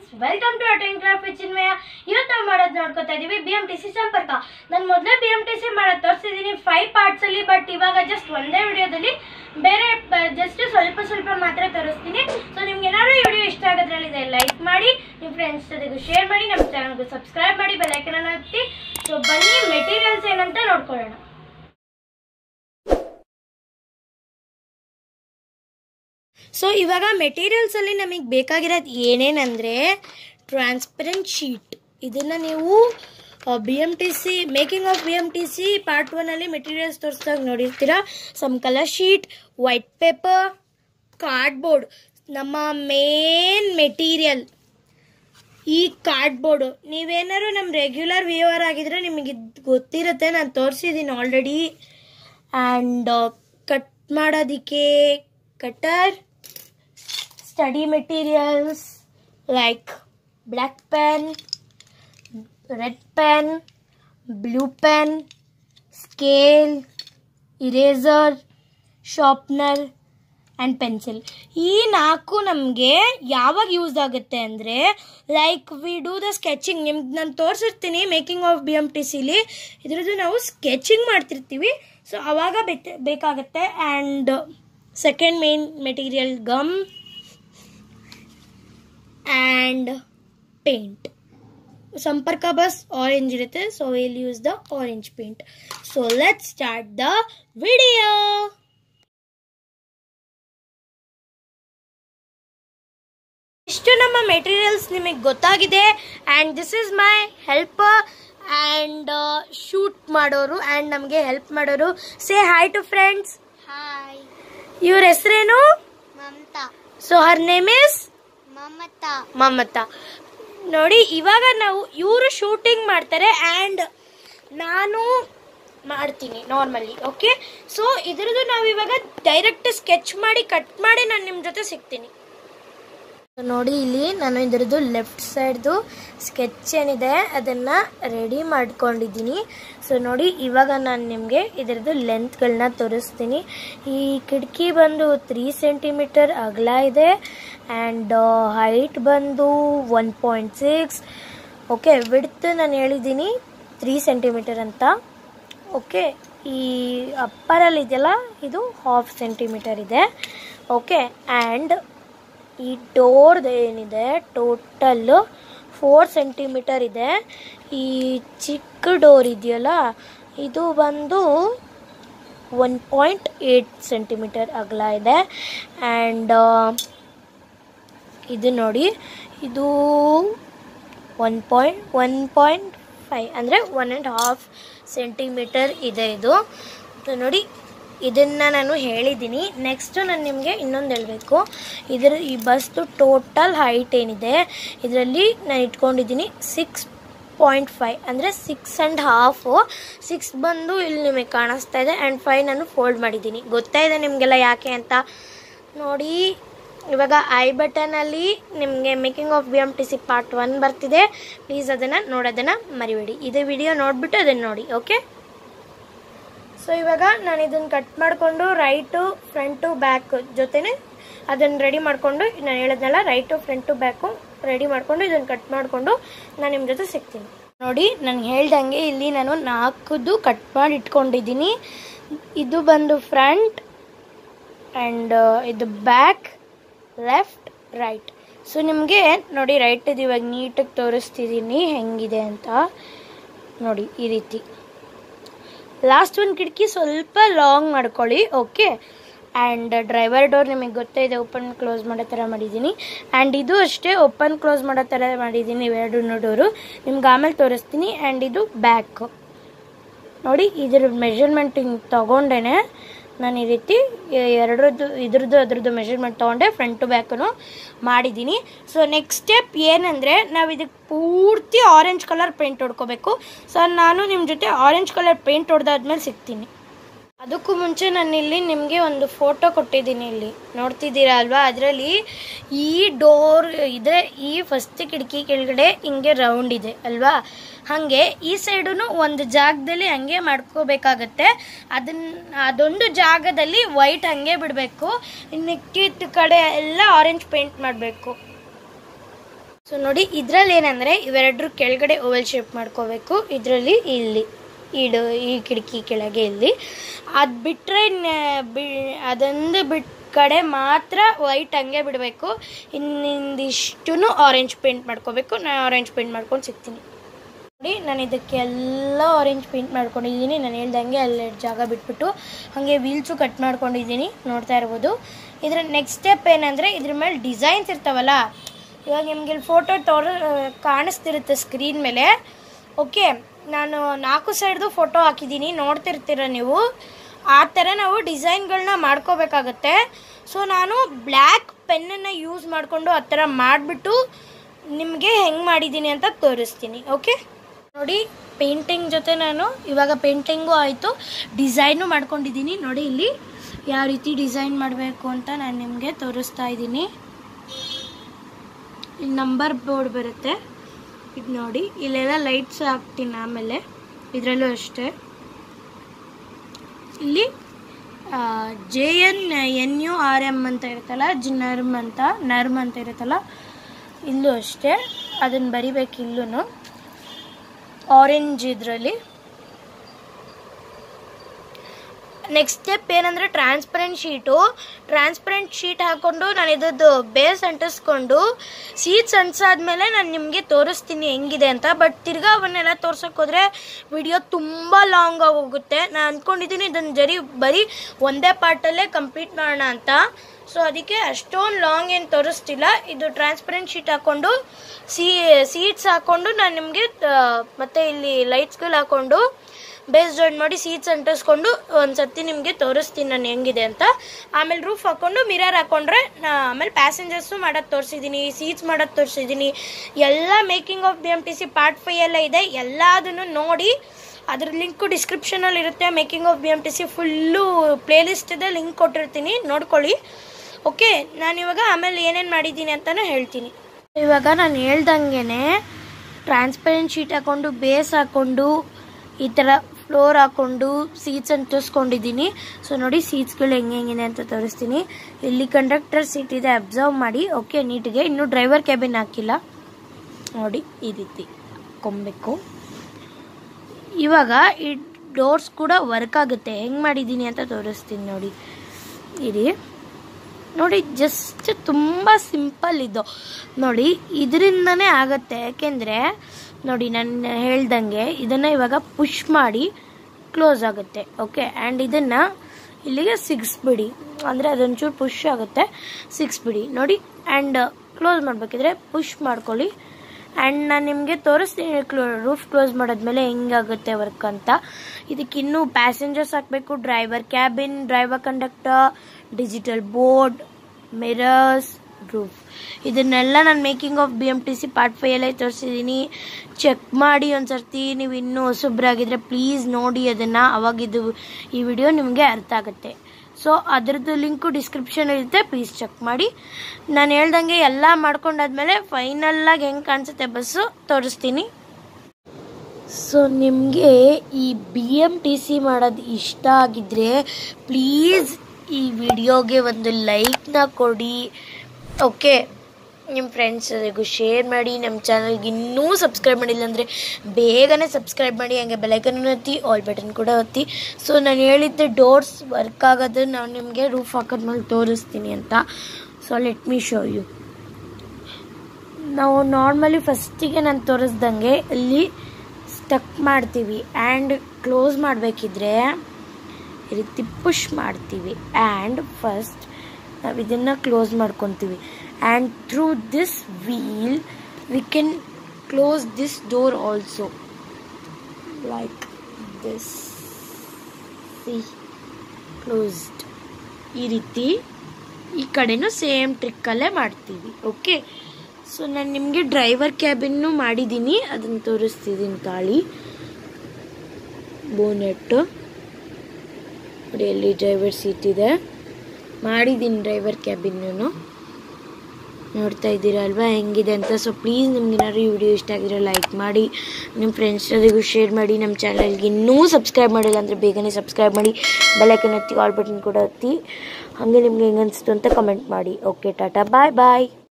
friends welcome to attend craft Chinmaya ಇವತ್ತು ನಾವು ಮಾಡೋದು ನೋಡ್ಕೊತಾ ಇದೀವಿ ಬಿ ಎಂ ಟಿ ಸಿ ಸಂಪರ್ಕ ನಾನು ಮೊದಲೇ ಬಿ ಎಂ ಟಿ ಸಿ ಮಾಡೋದು ತೋರಿಸಿದ್ದೀನಿ ಫೈವ್ ಪಾರ್ಟ್ಸಲ್ಲಿ ಬಟ್ ಇವಾಗ ಜಸ್ಟ್ ಒಂದೇ ವಿಡಿಯೋದಲ್ಲಿ ಬೇರೆ ಜಸ್ಟ್ ಸ್ವಲ್ಪ ಸ್ವಲ್ಪ ಮಾತ್ರ ತೋರಿಸ್ತೀನಿ ಸೊ ನಿಮ್ಗೆ ಏನಾದ್ರು ಈ ವಿಡಿಯೋ ಇಷ್ಟ ಆಗೋದ್ರಲ್ಲಿದೆ ಲೈಕ್ ಮಾಡಿ ನಿಮ್ಮ ಫ್ರೆಂಡ್ಸ್ ಜೊತೆಗೂ ಶೇರ್ ಮಾಡಿ ನಮ್ಮ ಚಾನಲ್ಗೂ ಸಬ್ಸ್ಕ್ರೈಬ್ ಮಾಡಿ ಬೆಲ್ಲೈಕನ್ನ ಒತ್ತಿ ಸೊ ಬನ್ನಿ ಮೆಟೀರಿಯಲ್ಸ್ ಏನಂತ ನೋಡ್ಕೊಳ್ಳೋಣ ಸೊ ಇವಾಗ ಮೆಟೀರಿಯಲ್ಸಲ್ಲಿ ನಮಗೆ ಬೇಕಾಗಿರೋದು ಏನೇನಂದರೆ ಟ್ರಾನ್ಸ್ಪರೆಂಟ್ ಶೀಟ್ ಇದನ್ನು ನೀವು B M T C making of B M T C part ಒನಲ್ಲಿ ಮೆಟೀರಿಯಲ್ಸ್ ತೋರಿಸಿದಾಗ ನೋಡಿರ್ತೀರಾ some colour sheet white paper cardboard ನಮ್ಮ ಮೇನ್ ಮೆಟೀರಿಯಲ್ ಈ ಕಾರ್ಡ್ಬೋರ್ಡು ನೀವೇನಾದ್ರು ನಮ್ಮ ರೆಗ್ಯುಲರ್ ವ್ಯೂವರ್ ಆಗಿದ್ರೆ ನಿಮಗೆ ಇದ್ ಗೊತ್ತಿರುತ್ತೆ ನಾನು ತೋರಿಸಿದ್ದೀನಿ ಆಲ್ರೆಡಿ ಆ್ಯಂಡ್ ಕಟ್ ಮಾಡೋದಕ್ಕೆ cutter study materials like black pen red pen blue pen scale eraser sharpener and pencil ಈ ನಾಲ್ಕು ನಮಗೆ ಯಾವಾಗ ಯೂಸ್ ಆಗುತ್ತೆ ಅಂದರೆ like we do the sketching ನಿಮ್ಗೆ ನಾನು ತೋರಿಸಿರ್ತೀನಿ making of B M T ಸಿಲಿ ಇದ್ರದ್ದು ನಾವು ಸ್ಕೆಚಿಂಗ್ ಮಾಡ್ತಿರ್ತೀವಿ ಸೊ ಅವಾಗ ಬೇಕು ಬೇಕಾಗುತ್ತೆ and second main material gum and paint ಸಂಪರ್ಕ ಬಸ್ ಆರೆಂಜ್ ಇರುತ್ತೆ so will use the orange paint so let start the video ಇಷ್ಟು ನಮ್ಮ ಮೆಟೀರಿಯಲ್ಸ್ ನಿಮಗೆ ಗೊತ್ತಾಗಿದೆ and this is my helper and shoot ಮಾಡೋರು ಆ್ಯಂಡ್ ನಮಗೆ ಹೆಲ್ಪ್ ಮಾಡೋರು say hi to friends hi ಇವ್ರ ಹೆಸರೇನು Mamata so her name is Mamata Mamata ನೋಡಿ ಇವಾಗ ನಾವು ಇವರು ಶೂಟಿಂಗ್ ಮಾಡ್ತಾರೆ ಆ್ಯಂಡ್ ನಾನು ಮಾಡ್ತೀನಿ ನಾರ್ಮಲಿ ಓಕೆ ಸೊ ಇದ್ರದ್ದು ನಾವು ಇವಾಗ ಡೈರೆಕ್ಟ್ ಸ್ಕೆಚ್ ಮಾಡಿ ಕಟ್ ಮಾಡಿ ನಾನು ನಿಮ್ಮ ಜೊತೆ ಸಿಗ್ತೀನಿ ನೋಡಿ ಇಲ್ಲಿ ನಾನು ಇದರದ್ದು ಲೆಫ್ಟ್ ಸೈಡ್ದು ಸ್ಕೆಚ್ ಏನಿದೆ ಅದನ್ನು ರೆಡಿ ಮಾಡ್ಕೊಂಡಿದ್ದೀನಿ ಸೊ ನೋಡಿ ಇವಾಗ ನಾನು ನಿಮಗೆ ಇದರದ್ದು ಲೆಂತ್ಗಳನ್ನ ತೋರಿಸ್ತೀನಿ ಈ ಕಿಟಕಿ ಬಂದು ತ್ರೀ ಸೆಂಟಿಮೀಟರ್ ಅಗಲ ಇದೆ ಆ್ಯಂಡ್ ಹೈಟ್ ಬಂದು one point six okay width ನಾನು ಹೇಳಿದ್ದೀನಿ ತ್ರೀ ಸೆಂಟಿಮೀಟರ್ ಅಂತ ಓಕೆ ಈ ಅಪ್ಪರಲ್ಲಿ ಇದೆಯಲ್ಲ ಇದು ಹಾಫ್ ಸೆಂಟಿಮೀಟರ್ ಇದೆ ಓಕೆ ಆ್ಯಂಡ್ ಈ ಡೋರ್ದು ಏನಿದೆ ಟೋಟಲ್ ಫೋರ್ ಸೆಂಟಿಮೀಟರ್ ಇದೆ ಈ ಚಿಕ್ಕ ಡೋರ್ ಇದೆಯಲ್ಲ ಇದು ಬಂದು ಒನ್ ಪಾಯಿಂಟ್ ಏಯ್ಟ್ ಸೆಂಟಿಮೀಟರ್ ಅಗಲ ಇದೆ ಆ್ಯಂಡ್ ಇದು ನೋಡಿ ಇದು one point one point five ಅಂದರೆ ಒನ್ ಆ್ಯಂಡ್ ಹಾಫ್ ಸೆಂಟಿಮೀಟರ್ ಇದೆ ಇದು ಇದು ನೋಡಿ ಇದನ್ನು ನಾನು ಹೇಳಿದ್ದೀನಿ ನೆಕ್ಸ್ಟು ನಾನು ನಿಮಗೆ ಇನ್ನೊಂದು ಹೇಳಬೇಕು ಇದರ ಈ ಬಸ್ದು ಟೋಟಲ್ ಹೈಟ್ ಏನಿದೆ ಇದರಲ್ಲಿ ನಾನು ಇಟ್ಕೊಂಡಿದ್ದೀನಿ ಸಿಕ್ಸ್ ಪಾಯಿಂಟ್ ಫೈವ್ ಅಂದರೆ ಸಿಕ್ಸ್ ಆ್ಯಂಡ್ ಹಾಫು ಸಿಕ್ಸ್ ಬಂದು ಇಲ್ಲಿ ನಿಮಗೆ ಕಾಣಿಸ್ತಾ ಇದೆ ಆ್ಯಂಡ್ ಫೈವ್ ನಾನು ಫೋಲ್ಡ್ ಮಾಡಿದ್ದೀನಿ ಗೊತ್ತಾ ಇದೆ ನಿಮಗೆಲ್ಲ ಯಾಕೆ ಅಂತ ನೋಡಿ ಇವಾಗ ಐ ಬಟನಲ್ಲಿ ನಿಮಗೆ making of B M T C part one ಬರ್ತಿದೆ ಪ್ಲೀಸ್ ಅದನ್ನು ನೋಡೋದನ್ನು ಮರಿಬೇಡಿ ಇದೇ ವಿಡಿಯೋ ನೋಡಿಬಿಟ್ಟು ಅದನ್ನು ನೋಡಿ ಓಕೆ ಸೊ ಇವಾಗ ನಾನು ಇದನ್ನು ಕಟ್ ಮಾಡಿಕೊಂಡು ರೈಟು ಫ್ರಂಟು ಬ್ಯಾಕ್ ಜೊತೆನೆ ಅದನ್ನು ರೆಡಿ ಮಾಡಿಕೊಂಡು ನಾನು ಹೇಳೋದ್ನಲ್ಲ ರೈಟು ಫ್ರಂಟು ಬ್ಯಾಕು ರೆಡಿ ಮಾಡಿಕೊಂಡು ಇದನ್ನು ಕಟ್ ಮಾಡಿಕೊಂಡು ನಾನು ನಿಮ್ಮ ಜೊತೆ ಸಿಗ್ತೀನಿ ನೋಡಿ ನಾನು ಹೇಳ್ದಂಗೆ ಇಲ್ಲಿ ನಾನು ನಾಲ್ಕದು ಕಟ್ ಮಾಡಿ ಇಟ್ಕೊಂಡಿದ್ದೀನಿ ಇದು ಬಂದು ಫ್ರಂಟ್ ಆ್ಯಂಡ್ ಇದು ಬ್ಯಾಕ್ ಲೆಫ್ಟ್ ರೈಟ್ ಸೊ ನಿಮಗೆ ನೋಡಿ ರೈಟ್ ಇದು ಇವಾಗ ನೀಟಾಗಿ ತೋರಿಸ್ತಿದ್ದೀನಿ ಹೆಂಗಿದೆ ಅಂತ ನೋಡಿ ಈ ರೀತಿ ಲಾಸ್ಟ್ ಒಂದು ಕಿಟಕಿ ಸ್ವಲ್ಪ ಲಾಂಗ್ ಮಾಡ್ಕೊಳ್ಳಿ ಓಕೆ ಆ್ಯಂಡ್ ಡ್ರೈವರ್ ಡೋರ್ ನಿಮಗೆ ಗೊತ್ತೇ ಇದೆ ಓಪನ್ ಕ್ಲೋಸ್ ಮಾಡೋ ಥರ ಮಾಡಿದ್ದೀನಿ ಆ್ಯಂಡ್ ಇದು ಅಷ್ಟೇ ಓಪನ್ ಕ್ಲೋಸ್ ಮಾಡೋ ಥರ ಮಾಡಿದ್ದೀನಿ ಇವೆರಡು ಡೋರು ನಿಮ್ಗೆ ಆಮೇಲೆ ತೋರಿಸ್ತೀನಿ ಆ್ಯಂಡ್ ಇದು ಬ್ಯಾಕ್ ನೋಡಿ ಇದ್ರ ಮೆಷರ್ಮೆಂಟ್ ಹಿಂಗೆ ತೊಗೊಂಡೇನೆ ನಾನು ಈ ರೀತಿ ಎರಡರದ್ದು ಇದ್ರದ್ದು ಅದ್ರದ್ದು ಮೆಷರ್ಮೆಂಟ್ ತೊಗೊಂಡೆ ಫ್ರಂಟು ಬ್ಯಾಕನು ಮಾಡಿದ್ದೀನಿ ಸೊ ನೆಕ್ಸ್ಟ್ ಸ್ಟೆಪ್ ಏನಂದರೆ ನಾವು ಇದಕ್ಕೆ ಪೂರ್ತಿ ಆರೆಂಜ್ ಕಲರ್ ಪೇಂಟ್ ಹೊಡ್ಕೋಬೇಕು ಸೊ ನಾನು ನಿಮ್ಮ ಜೊತೆ ಆರೆಂಜ್ ಕಲರ್ ಪೇಂಟ್ ಹೊಡೆದಾದ್ಮೇಲೆ ಸಿಗ್ತೀನಿ ಅದಕ್ಕೂ ಮುಂಚೆ ನಾನು ಇಲ್ಲಿ ನಿಮಗೆ ಒಂದು ಫೋಟೋ ಕೊಟ್ಟಿದ್ದೀನಿ ಇಲ್ಲಿ ನೋಡ್ತಿದ್ದೀರಾ ಅಲ್ವಾ ಅದರಲ್ಲಿ ಈ ಡೋರ್ ಇದೆ ಈ ಫಸ್ಟ್ ಕಿಟಕಿ ಕೆಳಗಡೆ ಹಿಂಗೆ ರೌಂಡ್ ಇದೆ ಅಲ್ವಾ ಹಾಗೆ ಈ ಸೈಡು ಒಂದು ಜಾಗದಲ್ಲಿ ಹಂಗೆ ಮಾಡ್ಕೋಬೇಕಾಗತ್ತೆ ಅದನ್ನ ಅದೊಂದು ಜಾಗದಲ್ಲಿ ವೈಟ್ ಹಂಗೆ ಬಿಡಬೇಕು ಮಿಕ್ಕಿದ ಕಡೆ ಎಲ್ಲ ಆರೆಂಜ್ ಪೇಂಟ್ ಮಾಡಬೇಕು ಸೊ ನೋಡಿ ಇದರಲ್ಲಿ ಏನಂದರೆ ಇವೆರಡರ ಕೆಳಗಡೆ ಓವೆಲ್ ಶೇಪ್ ಮಾಡ್ಕೋಬೇಕು ಇದರಲ್ಲಿ ಇಲ್ಲಿ ಇಡು ಈ ಕಿಟಕಿ ಕೆಳಗೆ ಇಲ್ಲಿ ಅದು ಬಿಟ್ಟರೆ ಬಿ ಅದೊಂದು ಬಿಟ್ಟು ಕಡೆ ಮಾತ್ರ ವೈಟ್ ಹಂಗೆ ಬಿಡಬೇಕು ಇನ್ನಿಂದಿಷ್ಟು ಆರೆಂಜ್ ಪೇಂಟ್ ಮಾಡ್ಕೋಬೇಕು ನಾನು ಆರೆಂಜ್ ಪೇಂಟ್ ಮಾಡ್ಕೊಂಡು ಸಿಗ್ತೀನಿ ನೋಡಿ ನಾನು ಇದಕ್ಕೆಲ್ಲ ಆರೆಂಜ್ ಪೇಂಟ್ ಮಾಡ್ಕೊಂಡಿದ್ದೀನಿ ನಾನು ಹೇಳ್ದಂಗೆ ಅಲ್ಲೆರಡು ಜಾಗ ಬಿಟ್ಬಿಟ್ಟು ಹಾಗೆ ವೀಲ್ಸು ಕಟ್ ಮಾಡ್ಕೊಂಡಿದ್ದೀನಿ ನೋಡ್ತಾ ಇರ್ಬೋದು ಇದರ ನೆಕ್ಸ್ಟ್ ಸ್ಟೆಪ್ ಏನಂದರೆ ಇದ್ರ ಮೇಲೆ ಡಿಸೈನ್ಸ್ ಇರ್ತಾವಲ್ಲ ಇವಾಗ ನಿಮಗೆ ಇಲ್ಲಿ ಫೋಟೋ ತೋರ ಕಾಣಿಸ್ತಿರುತ್ತೆ ಸ್ಕ್ರೀನ್ ಮೇಲೆ ಓಕೆ ನಾನು ನಾಲ್ಕು ಸೈಡ್ದು ಫೋಟೋ ಹಾಕಿದ್ದೀನಿ ನೋಡ್ತಿರ್ತೀರ ನೀವು ಆ ಥರ ನಾವು ಡಿಸೈನ್ಗಳನ್ನ ಮಾಡ್ಕೋಬೇಕಾಗತ್ತೆ ಸೊ ನಾನು ಬ್ಲ್ಯಾಕ್ ಪೆನ್ನನ್ನು ಯೂಸ್ ಮಾಡಿಕೊಂಡು ಆ ಥರ ಮಾಡಿಬಿಟ್ಟು ನಿಮಗೆ ಹೆಂಗೆ ಮಾಡಿದ್ದೀನಿ ಅಂತ ತೋರಿಸ್ತೀನಿ ಓಕೆ ನೋಡಿ ಪೇಂಟಿಂಗ್ ಜೊತೆ ನಾನು ಇವಾಗ ಪೇಂಟಿಂಗು ಆಯಿತು ಡಿಸೈನು ಮಾಡ್ಕೊಂಡಿದ್ದೀನಿ ನೋಡಿ ಇಲ್ಲಿ ಯಾವ ರೀತಿ ಡಿಸೈನ್ ಮಾಡಬೇಕು ಅಂತ ನಾನು ನಿಮಗೆ ತೋರಿಸ್ತಾ ಇದ್ದೀನಿ ಇಲ್ಲಿ ನಂಬರ್ ಬೋರ್ಡ್ ಬರುತ್ತೆ ಇದು ನೋಡಿ ಇಲ್ಲೆಲ್ಲ ಲೈಟ್ಸ್ ಹಾಕ್ತೀನಿ ಆಮೇಲೆ ಇದರಲ್ಲೂ ಅಷ್ಟೇ ಇಲ್ಲಿ J N N U R M ಅಂತ ಇರುತ್ತಲ್ಲ ಜಿ ನರ್ಮ್ ಅಂತ ನರ್ಮ್ ಅಂತ ಇರುತ್ತಲ್ಲ ಇಲ್ಲೂ ಅಷ್ಟೇ ಅದನ್ನು ಬರಿಬೇಕು ಇಲ್ಲೂ ಆರೆಂಜ್ ಇದರಲ್ಲಿ ನೆಕ್ಸ್ಟ್ ಸ್ಟೆಪ್ ಏನಂದರೆ ಟ್ರಾನ್ಸ್ಪರೆಂಟ್ ಶೀಟು ಟ್ರಾನ್ಸ್ಪರೆಂಟ್ ಶೀಟ್ ಹಾಕ್ಕೊಂಡು ನಾನು ಇದ್ದದ್ದು ಬೇಸ್ ಅಂಟಿಸ್ಕೊಂಡು ಸೀಟ್ಸ್ ಅಂಟಿಸಾದ್ಮೇಲೆ ನಾನು ನಿಮಗೆ ತೋರಿಸ್ತೀನಿ ಹೆಂಗಿದೆ ಅಂತ ಬಟ್ ತಿರ್ಗಾ ಅವನ್ನೆಲ್ಲ ತೋರ್ಸೋಕೆ ಹೋದರೆ ವಿಡಿಯೋ ತುಂಬ ಲಾಂಗ್ ಆಗೋಗುತ್ತೆ ನಾನು ಅಂದ್ಕೊಂಡಿದ್ದೀನಿ ಇದನ್ನು ಜರಿ ಬರೀ ಒಂದೇ ಪಾರ್ಟಲ್ಲೇ ಕಂಪ್ಲೀಟ್ ಮಾಡೋಣ ಅಂತ ಸೊ ಅದಕ್ಕೆ ಅಷ್ಟೊಂದು ಲಾಂಗ್ ಏನು ತೋರಿಸ್ತಿಲ್ಲ ಇದು ಟ್ರಾನ್ಸ್ಪರೆಂಟ್ ಶೀಟ್ ಹಾಕ್ಕೊಂಡು ಸೀ ಸೀಟ್ಸ್ ಹಾಕ್ಕೊಂಡು ನಾನು ನಿಮಗೆ ಮತ್ತೆ ಇಲ್ಲಿ ಲೈಟ್ಸ್ಗಳು ಹಾಕ್ಕೊಂಡು ಬೇಸ್ ಜಾಯಿಂಟ್ ಮಾಡಿ ಸೀಟ್ಸ್ ಅಂಟಿಸ್ಕೊಂಡು ಒಂದು ಸರ್ತಿ ನಿಮಗೆ ತೋರಿಸ್ತೀನಿ ನಾನು ಹೆಂಗಿದೆ ಅಂತ ಆಮೇಲೆ ರೂಫ್ ಹಾಕ್ಕೊಂಡು ಮಿರರ್ ಹಾಕ್ಕೊಂಡ್ರೆ ನಾ ಆಮೇಲೆ ಪ್ಯಾಸೆಂಜರ್ಸು ಮಾಡೋದು ತೋರಿಸಿದ್ದೀನಿ ಸೀಟ್ಸ್ ಮಾಡೋದು ತೋರಿಸಿದ್ದೀನಿ ಎಲ್ಲ making of B M T C part five ಎಲ್ಲ ಇದೆ ಎಲ್ಲದನ್ನು ನೋಡಿ ಅದ್ರ ಲಿಂಕು ಡಿಸ್ಕ್ರಿಪ್ಷನಲ್ಲಿ ಇರುತ್ತೆ making of B M T C full playlist ಇದೆ ಲಿಂಕ್ ಕೊಟ್ಟಿರ್ತೀನಿ ನೋಡ್ಕೊಳ್ಳಿ ಓಕೆ ನಾನು ಇವಾಗ ಆಮೇಲೆ ಏನೇನು ಮಾಡಿದ್ದೀನಿ ಅಂತಲೂ ಹೇಳ್ತೀನಿ ಇವಾಗ ನಾನು ಹೇಳ್ದಂಗೆ ಟ್ರಾನ್ಸ್ಪರೆಂಟ್ ಶೀಟ್ ಹಾಕ್ಕೊಂಡು ಬೇಸ್ ಹಾಕ್ಕೊಂಡು ಈ ಥರ ಫ್ಲೋರ್ ಹಾಕ್ಕೊಂಡು ಸೀಟ್ಸ್ ಅಂಟಿಸ್ಕೊಂಡಿದ್ದೀನಿ ಸೊ ನೋಡಿ ಸೀಟ್ಸ್ಗಳು ಹೆಂಗೆ ಹೆಂಗಿದೆ ಅಂತ ತೋರಿಸ್ತೀನಿ ಇಲ್ಲಿ ಕಂಡಕ್ಟರ್ ಸೀಟ್ ಇದೆ ಅಬ್ಸರ್ವ್ ಮಾಡಿ ಓಕೆ ನೀಟಿಗೆ ಇನ್ನು ಡ್ರೈವರ್ ಕ್ಯಾಬಿನ್ ಹಾಕಿಲ್ಲ ನೋಡಿ ಈ ರೀತಿ ಕೊಂಬೇಕು ಇವಾಗ ಈ ಡೋರ್ಸ್ ಕೂಡ ವರ್ಕ್ ಆಗುತ್ತೆ ಹೆಂಗೆ ಮಾಡಿದ್ದೀನಿ ಅಂತ ತೋರಿಸ್ತೀನಿ ನೋಡಿ ಇರಿ ನೋಡಿ ಜಸ್ಟ್ ತುಂಬ ಸಿಂಪಲ್ ಇದು ನೋಡಿ ಇದರಿಂದನೇ ಆಗತ್ತೆ ಯಾಕೆಂದರೆ ನೋಡಿ ನಾನು ಹೇಳ್ದಂಗೆ ಇದನ್ನು ಇವಾಗ ಪುಷ್ ಮಾಡಿ ಕ್ಲೋಸ್ ಆಗುತ್ತೆ ಓಕೆ ಆ್ಯಂಡ್ ಇದನ್ನು ಇಲ್ಲಿಗೆ ಸಿಗಿಸ್ಬಿಡಿ ಅಂದರೆ ಅದೊಂಚೂರು ಪುಷ್ ಆಗುತ್ತೆ ಸಿಗಿಸ್ಬಿಡಿ ನೋಡಿ ಆ್ಯಂಡ್ ಕ್ಲೋಸ್ ಮಾಡಬೇಕಿದ್ರೆ ಪುಷ್ ಮಾಡ್ಕೊಳ್ಳಿ ಆ್ಯಂಡ್ ನಾನು ನಿಮಗೆ ತೋರಿಸ್ತೀನಿ ಕ್ಲೋ ರೂಫ್ ಕ್ಲೋಸ್ ಮಾಡಾದ್ಮೇಲೆ ಹೆಂಗಾಗುತ್ತೆ ವರ್ಕ್ ಅಂತ ಇದಕ್ಕೆ ಇನ್ನೂ ಪ್ಯಾಸೆಂಜರ್ಸ್ ಹಾಕಬೇಕು driver cabin driver conductor digital board mirrors roof ಇದನ್ನೆಲ್ಲ ನಾನು making of B M T C part ಫೈಯಲ್ಲೇ ತೋರಿಸಿದ್ದೀನಿ ಚೆಕ್ ಮಾಡಿ ಒಂದು ಸರ್ತಿ ನೀವು ಇನ್ನೂ ಹೊಸಬ್ರಾಗಿದ್ರೆ ಪ್ಲೀಸ್ ನೋಡಿ ಅದನ್ನು ಅವಾಗ ಇದು ಈ ವಿಡಿಯೋ ನಿಮಗೆ ಅರ್ಥ ಆಗುತ್ತೆ ಸೊ ಅದರದ್ದು ಲಿಂಕು ಡಿಸ್ಕ್ರಿಪ್ಷನ್ ಇರುತ್ತೆ ಪ್ಲೀಸ್ ಚೆಕ್ ಮಾಡಿ ನಾನು ಹೇಳ್ದಂಗೆ ಎಲ್ಲ ಮಾಡ್ಕೊಂಡಾದ್ಮೇಲೆ ಫೈನಲ್ಲಾಗಿ ಹೆಂಗೆ ಕಾಣಿಸುತ್ತೆ ಬಸ್ಸು ತೋರಿಸ್ತೀನಿ ಸೊ ನಿಮಗೆ ಈ ಬಿ ಎಮ್ ಟಿ ಸಿ ಮಾಡೋದು ಇಷ್ಟ ಆಗಿದ್ರೆ ಪ್ಲೀಸ್ ಈ ವಿಡಿಯೋಗೆ ಒಂದು ಲೈಕ್ನ ಕೊಡಿ ಓಕೆ ನಿಮ್ಮ ಫ್ರೆಂಡ್ಸ್ ಜೊತೆಗೂ ಶೇರ್ ಮಾಡಿ ನಮ್ಮ ಚಾನಲ್ಗೆ ಇನ್ನೂ ಸಬ್ಸ್ಕ್ರೈಬ್ ಮಾಡಿಲ್ಲ ಅಂದರೆ ಬೇಗನೆ ಸಬ್ಸ್ಕ್ರೈಬ್ ಮಾಡಿ ಹಂಗೆ ಬೆಲೈಕನ್ ಒತ್ತಿ ಆಲ್ ಬಟನ್ ಕೂಡ ಒತ್ತಿ ಸೊ ನಾನು ಹೇಳಿದ್ದೆ ಡೋರ್ಸ್ ವರ್ಕ್ ಆಗೋದು ನಾನು ನಿಮಗೆ ರೂಫ್ ಹಾಕೋದ್ಮೇಲೆ ತೋರಿಸ್ತೀನಿ ಅಂತ so let me show you ನಾವು ನಾರ್ಮಲಿ ಫಸ್ಟಿಗೆ ನಾನು ತೋರಿಸ್ದಂಗೆ ಇಲ್ಲಿ ಸ್ಟಕ್ ಮಾಡ್ತೀವಿ ಆ್ಯಂಡ್ ಕ್ಲೋಸ್ ಮಾಡಬೇಕಿದ್ರೆ ಈ ರೀತಿ ಪುಷ್ ಮಾಡ್ತೀವಿ ಆ್ಯಂಡ್ ಫಸ್ಟ್ ನಾವು ಇದನ್ನು ಕ್ಲೋಸ್ ಮಾಡ್ಕೊತೀವಿ and through this wheel we can close this door also like this see closed ಈ ರೀತಿ ಈ ಕಡೆನೂ ಸೇಮ್ ಟ್ರಿಕ್ಕಲ್ಲೇ ಮಾಡ್ತೀವಿ ಓಕೆ ಸೊ ನಾನು ನಿಮಗೆ ಡ್ರೈವರ್ ಕ್ಯಾಬಿನ್ನು ಮಾಡಿದ್ದೀನಿ ಅದನ್ನು ತೋರಿಸ್ತಿದ್ದೀನಿ ತಾಳಿ ಬೋನೆಟ್ಟು ನೋಡಿ ಅಲ್ಲಿ ಡ್ರೈವರ್ ಸೀಟ್ ಇದೆ ಮಾಡಿದ್ದೀನಿ ಡ್ರೈವರ್ ಕ್ಯಾಬಿನ್ನು ನೋಡ್ತಾ ಇದ್ದೀರಾ ಅಲ್ವಾ ಹೆಂಗಿದೆ ಅಂತ ಸೊ ಪ್ಲೀಸ್ ನಿಮ್ಗೆ ಏನಾದ್ರು ಈ ವಿಡಿಯೋ ಇಷ್ಟ ಆಗಿದ್ರೆ ಲೈಕ್ ಮಾಡಿ ನಿಮ್ಮ ಫ್ರೆಂಡ್ಸ್ ಜೊತೆಗೂ ಶೇರ್ ಮಾಡಿ ನಮ್ಮ ಚಾನಲ್ಗೆ ಇನ್ನೂ ಸಬ್ಸ್ಕ್ರೈಬ್ ಮಾಡಿಲ್ಲ ಅಂದರೆ ಬೇಗನೆ ಸಬ್ಸ್ಕ್ರೈಬ್ ಮಾಡಿ ಬೆಲೈಕನ್ ಒತ್ತಿ ಆಲ್ ಬಟನ್ ಕೂಡ ಒತ್ತಿ ಹಾಗೆ ನಿಮ್ಗೆ ಹೆಂಗೆ ಅನಿಸ್ತು ಅಂತ ಕಮೆಂಟ್ ಮಾಡಿ ಓಕೆ ಟಾಟಾ ಬಾಯ್ ಬಾಯ್